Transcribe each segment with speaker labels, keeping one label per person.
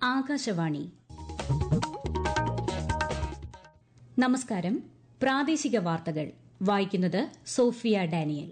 Speaker 1: ആകാശവാണി നമസ്കാരം പ്രാദേശിക വാർത്തകൾ വായിക്കുന്നത് സോഫിയ ഡാനിയൽ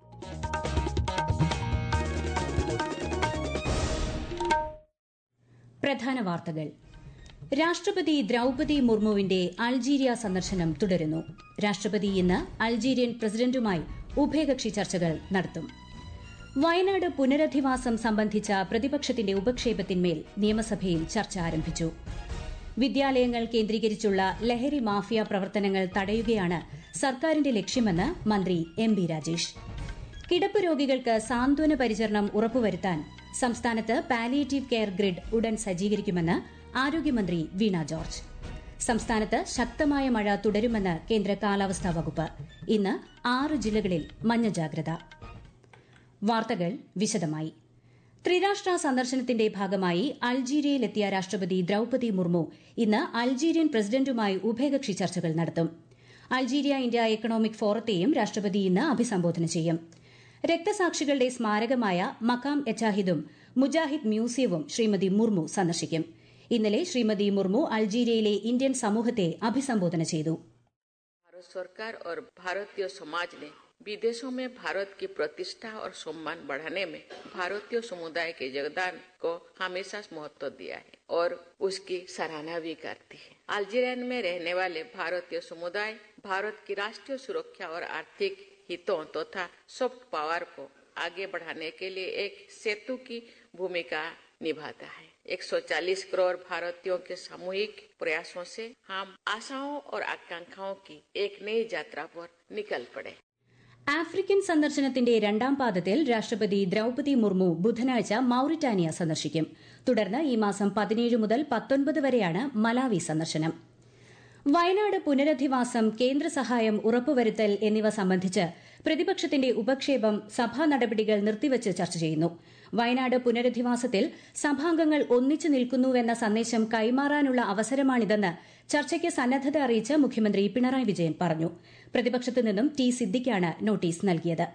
Speaker 1: പ്രധാന വാർത്തകൾ രാഷ്ട്രപതി ദ്രൌപതി മുർമുവിന്റെ അൾജീരിയ സന്ദർശനം തുടരുന്നു രാഷ്ട്രപതി ഇന്ന് അൾജീരിയൻ പ്രസിഡന്റുമായി ഉഭയകക്ഷി ചർച്ചകൾ നടത്തും വയനാട് പുനരധിവാസം സംബന്ധിച്ച പ്രതിപക്ഷത്തിന്റെ ഉപക്ഷേപത്തിന്മേൽ നിയമസഭയിൽ ചർച്ച ആരംഭിച്ചു വിദ്യാലയങ്ങൾ കേന്ദ്രീകരിച്ചുള്ള ലഹരി മാഫിയ പ്രവർത്തനങ്ങൾ തടയുകയാണ് സർക്കാരിന്റെ ലക്ഷ്യമെന്ന് മന്ത്രി എം ബി രാജേഷ് കിടപ്പ് രോഗികൾക്ക് സാന്ത്വന പരിചരണം ഉറപ്പുവരുത്താൻ സംസ്ഥാനത്ത് പാലിയേറ്റീവ് കെയർ ഗ്രിഡ് ഉടൻ സജ്ജീകരിക്കുമെന്ന് ആരോഗ്യമന്ത്രി വീണ ജോർജ് സംസ്ഥാനത്ത് ശക്തമായ മഴ തുടരുമെന്ന് കേന്ദ്ര കാലാവസ്ഥാ വകുപ്പ് ഇന്ന് ആറ് ജില്ലകളിൽ മഞ്ഞ ജാഗ്രത വാർത്തകൾ വിശദമായി ത്രിരാഷ്ട്ര സന്ദർശനത്തിന്റെ ഭാഗമായി അൾജീരിയയിലെത്തിയ രാഷ്ട്രപതി ദ്രൌപതി മുർമു ഇന്ന് അൾജീരിയൻ പ്രസിഡന്റുമായി ഉഭയകക്ഷി ചർച്ചകൾ നടത്തും അൾജീരിയ ഇന്ത്യ എക്കണോമിക് ഫോറത്തെയും രാഷ്ട്രപതി ഇന്ന് അഭിസംബോധന ചെയ്യും രക്തസാക്ഷികളുടെ സ്മാരകമായ മക്കാം എച്ചാഹിദും മുജാഹിദ് മ്യൂസിയവും ശ്രീമതി മുർമു സന്ദർശിക്കും ഇന്നലെ ശ്രീമതി മുർമു അൾജീരിയയിലെ ഇന്ത്യൻ സമൂഹത്തെ അഭിസംബോധന ചെയ്തു
Speaker 2: भारत सरकार और भारतीय समाज ने विदेशों में भारत की प्रतिष्ठा और सम्मान बढ़ाने में भारतीय समुदाय के योगदान को हमेशा महत्व दिया है और उसकी सराहना भी करती है अल्जीरियन में रहने वाले भारतीय समुदाय भारत की राष्ट्रीय सुरक्षा और आर्थिक हितों तथा सॉफ्ट पावर को आगे बढ़ाने के लिए एक सेतु की भूमिका निभाता है 140 करोड़ भारतीयों के सामूहिक प्रयासों से हम आशाओं और आकांक्षाओं की एक नई यात्रा पर निकल पड़े
Speaker 1: ആഫ്രിക്കൻ സന്ദർശനത്തിന്റെ രണ്ടാം പാദത്തിൽ രാഷ്ട്രപതി ദ്രൌപതി മുർമു ബുധനാഴ്ച മൌറിറ്റാനിയ സന്ദർശിക്കും തുടർന്ന് ഈ മാസം പതിനേഴ് മുതൽ പത്തൊൻപത് വരെയാണ് മലാവി സന്ദർശനം വയനാട് പുനരധിവാസം കേന്ദ്ര സഹായം ഉറപ്പുവരുത്തൽ എന്നിവ സംബന്ധിച്ച് പ്രതിപക്ഷത്തിന്റെ ഉപക്ഷേപം സഭാ നടപടികൾ നിർത്തിവച്ച് ചർച്ച ചെയ്യുന്നു വയനാട് പുനരധിവാസത്തിൽ സഭാംഗങ്ങൾ ഒന്നിച്ചു നിൽക്കുന്നുവെന്ന സന്ദേശം കൈമാറാനുള്ള അവസരമാണിതെന്ന് ചർച്ചയ്ക്ക് സന്നദ്ധത അറിയിച്ച് മുഖ്യമന്ത്രി പിണറായി വിജയൻ പറഞ്ഞു പ്രതിപക്ഷത്തു നിന്നും ടി സിദ്ദിഖാണ് നോട്ടീസ് നൽകിയത്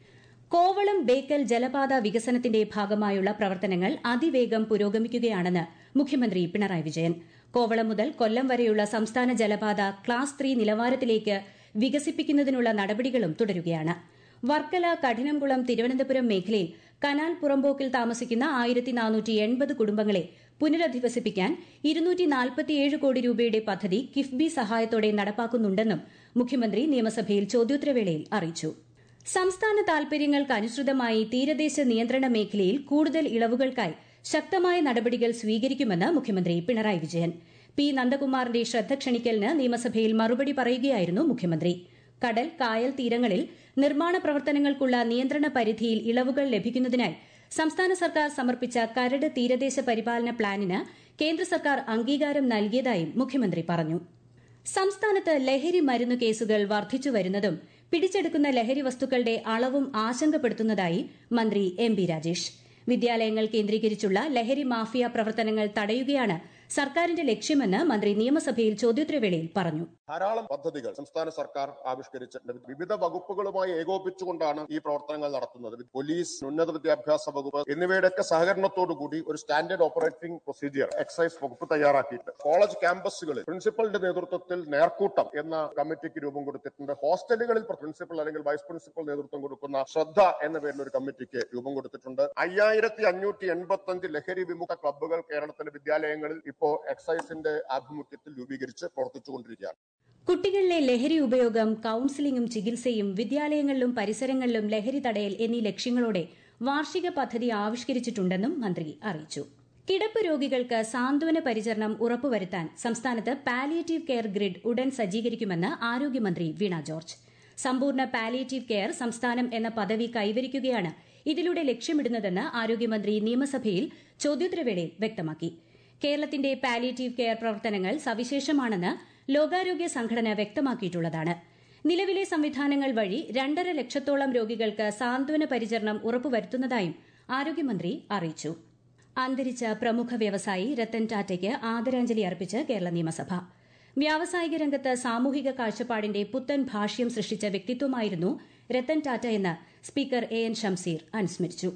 Speaker 1: കോവളം ബേക്കൽ ജലപാത വികസനത്തിന്റെ ഭാഗമായുള്ള പ്രവർത്തനങ്ങൾ അതിവേഗം പുരോഗമിക്കുകയാണെന്ന് മുഖ്യമന്ത്രി പിണറായി വിജയൻ കോവളം മുതൽ കൊല്ലം വരെയുള്ള സംസ്ഥാന ജലപാത ക്ലാസ് ത്രീ നിലവാരത്തിലേക്ക് വികസിപ്പിക്കുന്നതിനുള്ള നടപടികളും തുടരുകയാണ് വർക്കല കഠിനംകുളം തിരുവനന്തപുരം മേഖലയിൽ കനാൽ പുറമ്പോക്കിൽ താമസിക്കുന്ന ആയിരത്തി നാനൂറ്റി എൺപത് കുടുംബങ്ങളെ പുനരധിവസിപ്പിക്കാൻ ഇരുന്നൂറ്റി നാൽപ്പത്തിയേഴ് കോടി രൂപയുടെ പദ്ധതി കിഫ്ബി സഹായത്തോടെ നടപ്പാക്കുന്നുണ്ടെന്നും മുഖ്യമന്ത്രി നിയമസഭയിൽ ചോദ്യോത്തരവേളയിൽ അറിയിച്ചു സംസ്ഥാന താൽപര്യങ്ങൾക്ക് അനുസൃതമായി തീരദേശ നിയന്ത്രണ മേഖലയിൽ കൂടുതൽ ഇളവുകൾക്കായി ശക്തമായ നടപടികൾ സ്വീകരിക്കുമെന്ന് മുഖ്യമന്ത്രി പിണറായി വിജയൻ പി നന്ദകുമാറിന്റെ ശ്രദ്ധ ക്ഷണിക്കലിന് നിയമസഭയിൽ മറുപടി പറയുകയായിരുന്നു മുഖ്യമന്ത്രി കടൽ കായൽ തീരങ്ങളിൽ നിർമ്മാണ പ്രവർത്തനങ്ങൾക്കുള്ള നിയന്ത്രണ പരിധിയിൽ ഇളവുകൾ ലഭിക്കുന്നതിനായി സംസ്ഥാന സർക്കാർ സമർപ്പിച്ച കരട് തീരദേശ പരിപാലന പ്ലാനിന് കേന്ദ്ര സർക്കാർ അംഗീകാരം നൽകിയതായും മുഖ്യമന്ത്രി പറഞ്ഞു സംസ്ഥാനത്ത് ലഹരി മരുന്നു കേസുകൾ വർദ്ധിച്ചു വരുന്നതും പിടിച്ചെടുക്കുന്ന ലഹരി വസ്തുക്കളുടെ അളവും ആശങ്കപ്പെടുത്തുന്നതായി മന്ത്രി എം ബി രാജേഷ് വിദ്യാലയങ്ങൾ കേന്ദ്രീകരിച്ചുള്ള ലഹരി മാഫിയ പ്രവർത്തനങ്ങൾ തടയുകയാണ് സർക്കാരിന്റെ ലക്ഷ്യമെന്ന് മന്ത്രി നിയമസഭയിൽ ചോദ്യോത്തരവേളയിൽ പറഞ്ഞു
Speaker 3: ധാരാളം പദ്ധതികൾ സംസ്ഥാന സർക്കാർ ആവിഷ്കരിച്ചിട്ടുണ്ട് വിവിധ വകുപ്പുകളുമായി ഏകോപിച്ചുകൊണ്ടാണ് ഈ പ്രവർത്തനങ്ങൾ നടത്തുന്നത് പോലീസ് ഉന്നത വിദ്യാഭ്യാസ വകുപ്പ് എന്നിവയുടെയൊക്കെ സഹകരണത്തോടുകൂടി ഒരു സ്റ്റാൻഡേർഡ് ഓപ്പറേറ്റിംഗ് പ്രൊസീജിയർ എക്സൈസ് വകുപ്പ് തയ്യാറാക്കിയിട്ട് കോളേജ് ക്യാമ്പസുകളിൽ പ്രിൻസിപ്പലിന്റെ നേതൃത്വത്തിൽ നേർക്കൂട്ടം എന്ന കമ്മിറ്റിക്ക് രൂപം കൊടുത്തിട്ടുണ്ട് ഹോസ്റ്റലുകളിൽ പ്രിൻസിപ്പൽ അല്ലെങ്കിൽ വൈസ് പ്രിൻസിപ്പൽ നേതൃത്വം കൊടുക്കുന്ന ശ്രദ്ധ എന്ന പേരിൽ ഒരു കമ്മിറ്റിക്ക് രൂപം കൊടുത്തിട്ടുണ്ട് അയ്യായിരത്തി അഞ്ഞൂറ്റി എൺപത്തി അഞ്ച് ലഹരി വിമുക്ത ക്ലബ്ബുകൾ കേരളത്തിലെ വിദ്യാലയങ്ങളിൽ ഇപ്പോ എക്സൈസിന്റെ ആഭിമുഖ്യത്തിൽ രൂപീകരിച്ച് പ്രവർത്തിച്ചുകൊണ്ടിരിക്കുകയാണ്
Speaker 1: കുട്ടികളിലെ ലഹരി ഉപയോഗം കൌൺസിലിംഗും ചികിത്സയും വിദ്യാലയങ്ങളിലും പരിസരങ്ങളിലും ലഹരി തടയൽ എന്നീ ലക്ഷ്യങ്ങളോടെ വാർഷിക പദ്ധതി ആവിഷ്കരിച്ചിട്ടുണ്ടെന്നും മന്ത്രി അറിയിച്ചു കിടപ്പ് രോഗികൾക്ക് സാന്ത്വന പരിചരണം ഉറപ്പുവരുത്താൻ സംസ്ഥാനത്ത് പാലിയേറ്റീവ് കെയർ ഗ്രിഡ് ഉടൻ സജ്ജീകരിക്കുമെന്ന് ആരോഗ്യമന്ത്രി വീണ ജോർജ് സമ്പൂർണ്ണ പാലിയേറ്റീവ് കെയർ സംസ്ഥാനം എന്ന പദവി കൈവരിക്കുകയാണ് ഇതിലൂടെ ലക്ഷ്യമിടുന്നതെന്ന് ആരോഗ്യമന്ത്രി നിയമസഭയിൽ ചോദ്യോത്തരവേളയിൽ വ്യക്തമാക്കി കേരളത്തിന്റെ പാലിയേറ്റീവ് കെയർ പ്രവർത്തനങ്ങൾ സവിശേഷമാണെന്ന് ലോകാരോഗ്യ സംഘടന വ്യക്തമാക്കിയിട്ടുള്ളതാണ് നിലവിലെ സംവിധാനങ്ങൾ വഴി രണ്ടര ലക്ഷത്തോളം രോഗികൾക്ക് സാന്ത്വന പരിചരണം ഉറപ്പുവരുത്തുന്നതായും ആരോഗ്യമന്ത്രി അറിയിച്ചു അന്തരിച്ച പ്രമുഖ വ്യവസായി രത്തൻ ടാറ്റയ്ക്ക് ആദരാഞ്ജലി അർപ്പിച്ച് കേരള നിയമസഭ വ്യാവസായിക രംഗത്ത് സാമൂഹിക കാഴ്ചപ്പാടിന്റെ പുത്തൻ ഭാഷ്യം സൃഷ്ടിച്ച വ്യക്തിത്വമായിരുന്നു രത്തൻ ടാറ്റ എന്ന് സ്പീക്കർ എ എൻ ഷംസീർ അനുസ്മരിച്ചു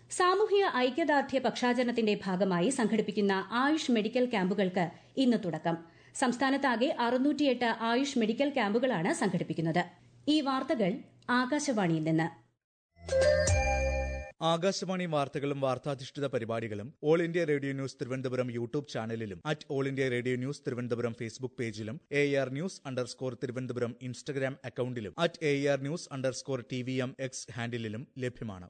Speaker 1: സാമൂഹിക ഐക്യദാർഢ്യ പക്ഷാചരണത്തിന്റെ ഭാഗമായി സംഘടിപ്പിക്കുന്ന ആയുഷ് മെഡിക്കൽ ക്യാമ്പുകൾക്ക് ഇന്ന് തുടക്കം സംസ്ഥാനത്താകെ അറുന്നൂറ്റിയെട്ട് ആയുഷ് മെഡിക്കൽ ക്യാമ്പുകളാണ് സംഘടിപ്പിക്കുന്നത് ഈ വാർത്തകൾ ആകാശവാണിയിൽ നിന്ന്
Speaker 4: ആകാശവാണി വാർത്തകളും വാർത്താധിഷ്ഠിത പരിപാടികളും all India radio news Thiruvananthapuram YouTube ചാനലിലും at all India radio news Thiruvananthapuram Facebook പേജിലും A R news underscore Thiruvananthapuram Instagram അക്കൌണ്ടിലും at A R news underscore T V M X ഹാൻഡിലും ലഭ്യമാണ്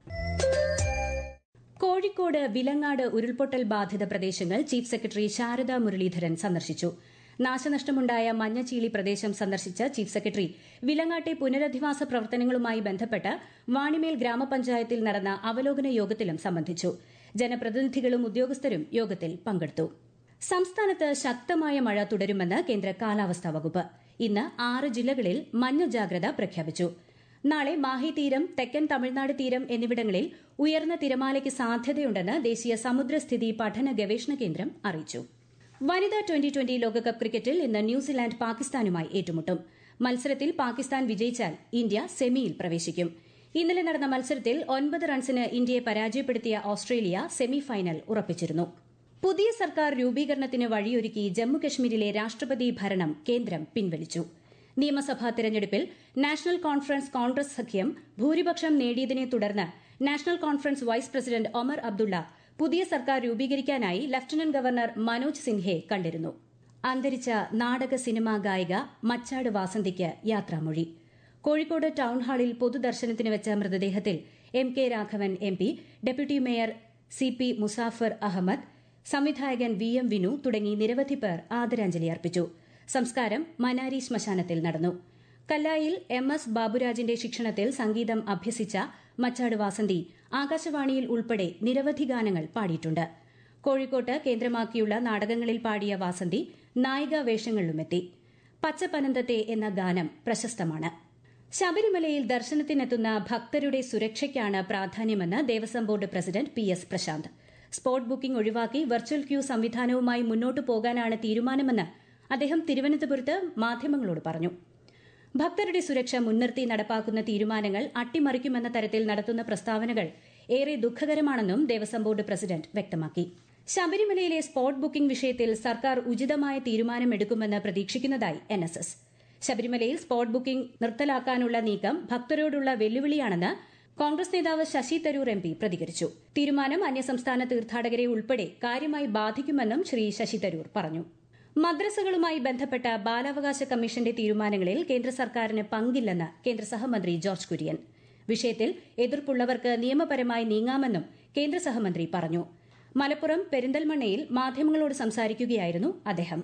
Speaker 1: കോഴിക്കോട് വിലങ്ങാട് ഉരുൾപൊട്ടൽ ബാധിത പ്രദേശങ്ങൾ ചീഫ് സെക്രട്ടറി ശാരദ മുരളീധരൻ സന്ദർശിച്ചു നാശനഷ്ടമുണ്ടായ മഞ്ഞച്ചീളി പ്രദേശം സന്ദർശിച്ച ചീഫ് സെക്രട്ടറി വിലങ്ങാട്ടെ പുനരധിവാസ പ്രവർത്തനങ്ങളുമായി ബന്ധപ്പെട്ട് വാണിമേൽ ഗ്രാമപഞ്ചായത്തിൽ നടന്ന അവലോകന യോഗത്തിലും സംബന്ധിച്ചു ജനപ്രതിനിധികളും ഉദ്യോഗസ്ഥരും യോഗത്തിൽ പങ്കെടുത്തു സംസ്ഥാനത്ത് ശക്തമായ മഴ തുടരുമെന്ന് കേന്ദ്ര കാലാവസ്ഥാ വകുപ്പ് ഇന്ന് ആറ് ജില്ലകളിൽ മഞ്ഞ ജാഗ്രത പ്രഖ്യാപിച്ചു നാളെ മാഹി തീരം തെക്കൻ തമിഴ്നാട് തീരം എന്നിവിടങ്ങളിൽ ഉയർന്ന തിരമാലയ്ക്ക് സാധ്യതയുണ്ടെന്ന് ദേശീയ സമുദ്രസ്ഥിതി പഠന ഗവേഷണ കേന്ദ്രം അറിയിച്ചു വനിതാ ട്വന്റി ട്വന്റി ലോകകപ്പ് ക്രിക്കറ്റിൽ ഇന്ന് ന്യൂസിലാൻഡ് പാകിസ്ഥാനുമായി ഏറ്റുമുട്ടും മത്സരത്തിൽ പാകിസ്ഥാൻ വിജയിച്ചാൽ ഇന്ത്യ സെമിയിൽ പ്രവേശിക്കും ഇന്നലെ നടന്ന മത്സരത്തിൽ ഒൻപത് റൺസിന് ഇന്ത്യയെ പരാജയപ്പെടുത്തിയ ഓസ്ട്രേലിയ സെമിഫൈനൽ ഉറപ്പിച്ചിരുന്നു പുതിയ സർക്കാർ രൂപീകരണത്തിന് വഴിയൊരുക്കി ജമ്മുകശ്മീരിലെ രാഷ്ട്രപതി ഭരണം കേന്ദ്രം പിൻവലിച്ചു നിയമസഭാ തെരഞ്ഞെടുപ്പിൽ നാഷണൽ കോൺഫറൻസ് കോൺഗ്രസ് സഖ്യം ഭൂരിപക്ഷം നേടിയതിനെ തുടർന്ന് national conference vice president Omar Abdullah പുതിയ സർക്കാർ രൂപീകരിക്കാനായി ലഫ്റ്റനന്റ് ഗവർണർ മനോജ് സിൻഹെ കണ്ടിരുന്നു അന്തരിച്ച നാടക സിനിമാ ഗായിക മച്ചാട് വാസന്തിക്ക് യാത്രാമൊഴി കോഴിക്കോട് ടൌൺ ഹാളിൽ പൊതുദർശനത്തിന് വെച്ച മൃതദേഹത്തിൽ M K Raghavan M P deputy mayor C P Musafar Ahammed സംവിധായകൻ വി എം വിനു തുടങ്ങി നിരവധി പേർ ആദരാഞ്ജലി അർപ്പിച്ചു സംസ്കാരം മനാരി ശ്മശാനത്തിൽ നടന്നു കല്ലായിൽ എം എസ് ബാബുരാജിന്റെ ശിക്ഷണത്തിൽ സംഗീതം അഭ്യസിച്ച മച്ചാട് വാസന്തി ആകാശവാണിയിൽ ഉൾപ്പെടെ നിരവധി ഗാനങ്ങൾ പാടിയിട്ടുണ്ട് കോഴിക്കോട്ട് കേന്ദ്രമാക്കിയുള്ള നാടകങ്ങളിൽ പാടിയ വാസന്തി നായികാ വേഷങ്ങളിലുമെത്തി പച്ചപ്പനന്തത്തെ എന്ന ഗാനം പ്രശസ്തമാണ് ശബരിമലയിൽ ദർശനത്തിനെത്തുന്ന ഭക്തരുടെ സുരക്ഷയ്ക്കാണ് പ്രാധാന്യമെന്ന് Devaswom board president P S Prasanth spot booking ഒഴിവാക്കി വെർച്വൽ ക്യൂ സംവിധാനവുമായി മുന്നോട്ടു പോകാനാണ് തീരുമാനമെന്ന് അദ്ദേഹം തിരുവനന്തപുരത്ത് മാധ്യമങ്ങളോട് പറഞ്ഞു ഭക്തരുടെ സുരക്ഷ മുൻനിർത്തി നടപ്പാക്കുന്ന തീരുമാനങ്ങൾ അട്ടിമറിക്കുമെന്ന തരത്തിൽ നടത്തുന്ന പ്രസ്താവനകൾ ഏറെ ദുഃഖകരമാണെന്നും ദേവസ്വം ബോർഡ് പ്രസിഡന്റ് വ്യക്തമാക്കി ശബരിമലയിലെ സ്പോട്ട് ബുക്കിംഗ് വിഷയത്തിൽ സർക്കാർ ഉചിതമായ തീരുമാനമെടുക്കുമെന്ന് പ്രതീക്ഷിക്കുന്നതായി എൻ എസ് എസ് ശബരിമലയിൽ സ്പോട്ട് ബുക്കിംഗ് നിർത്തലാക്കാനുള്ള നീക്കം ഭക്തരോടുള്ള വെല്ലുവിളിയാണെന്ന് കോൺഗ്രസ് നേതാവ് ശശി തരൂർ എം പി പ്രതികരിച്ചു തീരുമാനം അന്യസംസ്ഥാന തീർത്ഥാടകരെ ഉൾപ്പെടെ കാര്യമായി ബാധിക്കുമെന്നും ശ്രീ ശശി തരൂർ പറഞ്ഞു മദ്രസകളുമായി ബന്ധപ്പെട്ട ബാലാവകാശ കമ്മീഷന്റെ തീരുമാനങ്ങളിൽ കേന്ദ്ര സർക്കാരിന് പങ്കില്ലെന്ന് കേന്ദ്ര സഹമന്ത്രി ജോർജ് കുര്യൻ വിഷയത്തിൽ എതിർപ്പുള്ളവർക്ക് നിയമപരമായി നീങ്ങാമെന്നും കേന്ദ്ര സഹമന്ത്രി പറഞ്ഞു മലപ്പുറം പെരിന്തൽമണ്ണയിൽ മാധ്യമങ്ങളോട് സംസാരിക്കുകയായിരുന്നു അദ്ദേഹം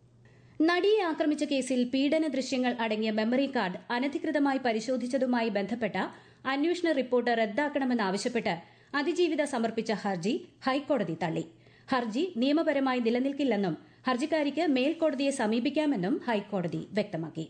Speaker 1: നടിയെ ആക്രമിച്ച കേസിൽ പീഡന ദൃശ്യങ്ങൾ അടങ്ങിയ മെമ്മറി കാർഡ് അനധികൃതമായി പരിശോധിച്ചതുമായി ബന്ധപ്പെട്ട അന്വേഷണ റിപ്പോർട്ട് റദ്ദാക്കണമെന്നാവശ്യപ്പെട്ട് അതിജീവിത സമർപ്പിച്ച ഹർജി ഹൈക്കോടതി തള്ളി ഹർജി നിയമപരമായി നിലനിൽക്കില്ലെന്നും ഹർജിക്കാരിക്ക് മേൽക്കോടതിയെ സമീപിക്കാമെന്നും ഹൈക്കോടതി വ്യക്തമാക്കി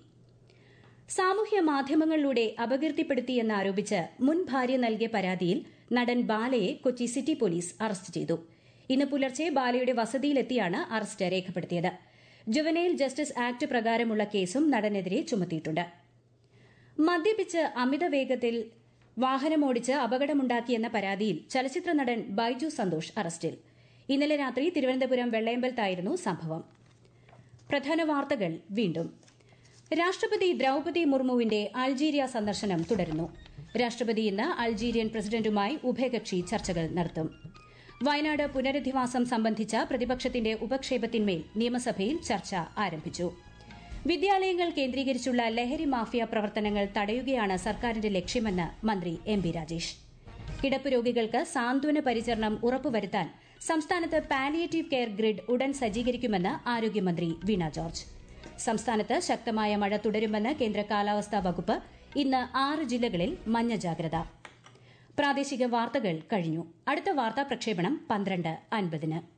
Speaker 1: സാമൂഹ്യ മാധ്യമങ്ങളിലൂടെ അപകീർത്തിപ്പെടുത്തിയെന്നാരോപിച്ച് മുൻ ഭാര്യ നൽകിയ പരാതിയിൽ നടൻ ബാലയെ കൊച്ചി സിറ്റി പോലീസ് അറസ്റ്റ് ചെയ്തു ഇന്ന് പുലർച്ചെ ബാലയുടെ വസതിയിലെത്തിയാണ് അറസ്റ്റ് രേഖപ്പെടുത്തിയത് ജുവനൈൽ ജസ്റ്റിസ് ആക്ട് പ്രകാരമുള്ള കേസും നടനെതിരെ ചുമത്തിയിട്ടുണ്ട് മദ്യപിച്ച് അമിത വേഗത്തിൽ വാഹനമോടിച്ച് അപകടമുണ്ടാക്കിയെന്ന പരാതിയിൽ ചലച്ചിത്ര നടൻ ബൈജു സന്തോഷ് അറസ്റ്റിൽ ഇന്നലെ രാത്രി തിരുവനന്തപുരം വെള്ളയമ്പലത്തായിരുന്നു സംഭവം പ്രധാന വാർത്തകൾ വീണ്ടും രാഷ്ട്രപതി ദ്രൌപതി മുർമുവിന്റെ അൾജീരിയ സന്ദർശനം തുടരുന്നു രാഷ്ട്രപതി ഇന്ന് അൾജീരിയൻ പ്രസിഡന്റുമായി ഉഭയകക്ഷി ചർച്ചകൾ നടത്തും വയനാട് പുനരധിവാസം സംബന്ധിച്ച പ്രതിപക്ഷത്തിന്റെ ഉപക്ഷേപത്തിന്മേൽ നിയമസഭയിൽ ചർച്ച ആരംഭിച്ചു വിദ്യാലയങ്ങൾ കേന്ദ്രീകരിച്ചുള്ള ലഹരി മാഫിയ പ്രവർത്തനങ്ങൾ തടയുകയാണ് സർക്കാരിന്റെ ലക്ഷ്യമെന്ന് മന്ത്രി എം ബി രാജേഷ് കിടപ്പ് രോഗികൾക്ക് സാന്ത്വന പരിചരണം ഉറപ്പുവരുത്താൻ സംസ്ഥാനത്ത് പാലിയേറ്റീവ് കെയർ ഗ്രിഡ് ഉടൻ സജ്ജീകരിക്കുമെന്ന് ആരോഗ്യമന്ത്രി വീണ ജോർജ് സംസ്ഥാനത്ത് ശക്തമായ മഴ തുടരുമെന്ന് കേന്ദ്ര കാലാവസ്ഥാ വകുപ്പ് ഇന്ന് ആറ് ജില്ലകളിൽ മഞ്ഞ ജാഗ്രത പ്രാദേശിക വാർത്തകൾ കഴിഞ്ഞു അടുത്ത വാർത്താ പ്രക്ഷേപണം പന്ത്രണ്ട് അൻപതിന്